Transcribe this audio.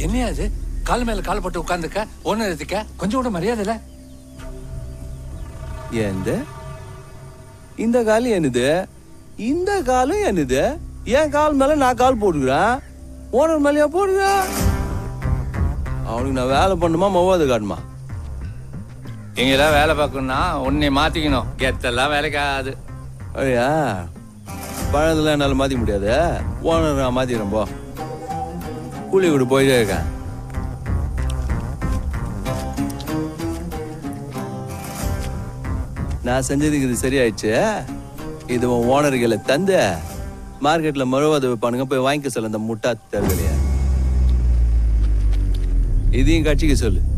என்னையா இது கால் மேல கால் போட்டு உட்காந்துக்க ஒன்னு எடுத்துக்க கொஞ்சம் கூட மரியாதை இல்ல ఏంది இந்த கால் என்னது இந்த காலும் என்னது என் கால் மேல நான் கால் போட்டுக்கிறேன் ஓனர் மேலயா போடுறேன் அவனுக்கு நான் வேலை பண்ணுமா மவ்வாது காட்டுமா இங்கெல்லாம் வேலை பார்க்கணும்னா உன்னை மாத்திக்கணும் கெத்தெல்லாம் வேலைக்கு ஆகாது ஐயா பழந்தெல்லாம் என்னால் மாற்றிக்க முடியாது ஓனர் நான் மாற்றிக்கிறேன் போ கூலி விட்டு போயிட்டே இருக்கேன் நான் செஞ்சதுக்கு இது சரியாயிடுச்சு இது உன் ஓனர்களை தந்து மார்க்கெட்டில் மறுவாத வைப்பானுங்க போய் வாங்கிக்க சொல்லு அந்த முட்டா தருகலைய இதையும் கட்சிக்க சொல்லு